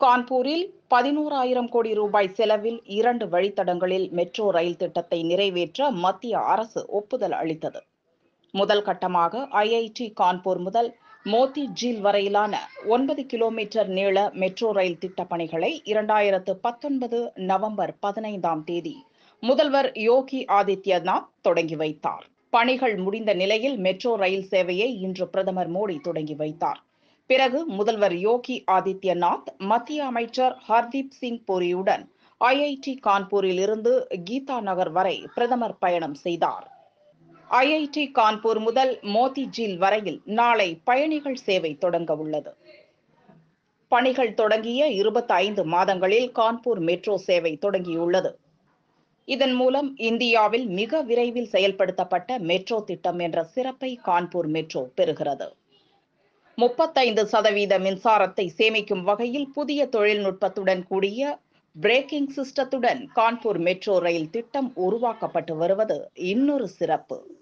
கான்பூரில் பதினோராயிரம் கோடி ரூபாய் செலவில் இரண்டு வழித்தடங்களில் மெட்ரோ ரயில் திட்டத்தை நிறைவேற்ற மத்திய அரசு ஒப்புதல் அளித்தது முதல் கட்டமாக ஐஐடி கான்பூர் முதல் மோத்தி ஜீல் வரையிலான ஒன்பது கிலோமீட்டர் நீள மெட்ரோ ரயில் திட்டப் பணிகளை இரண்டாயிரத்து பத்தொன்பது நவம்பர் பதினைந்தாம் தேதி முதல்வர் யோகி ஆதித்யநாத் தொடங்கி வைத்தார் பணிகள் முடிந்த நிலையில் மெட்ரோ ரயில் சேவையை இன்று பிரதமர் மோடி தொடங்கி வைத்தார் பிறகு முதல்வர் யோகி ஆதித்யநாத் மத்திய அமைச்சர் ஹர்தீப் சிங் புரியுடன் ஐஐடி கான்பூரில் இருந்து கீதா நகர் வரை பிரதமர் பயணம் செய்தார் ஐஐடி கான்பூர் முதல் மோதிஜீல் வரையில் நாளை பயணிகள் சேவை தொடங்க உள்ளது பணிகள் தொடங்கிய இருபத்தி ஐந்து மாதங்களில் கான்பூர் மெட்ரோ சேவை தொடங்கியுள்ளது இதன் மூலம் இந்தியாவில் மிக விரைவில் செயல்படுத்தப்பட்ட மெட்ரோ திட்டம் என்ற சிறப்பை கான்பூர் மெட்ரோ பெறுகிறது முப்பத்தைந்து சதவீத மின்சாரத்தை சேமிக்கும் வகையில் புதிய தொழில்நுட்பத்துடன் கூடிய பிரேக்கிங் சிஸ்டத்துடன் கான்பூர் மெட்ரோ ரயில் திட்டம் உருவாக்கப்பட்டு வருவது இன்னொரு சிறப்பு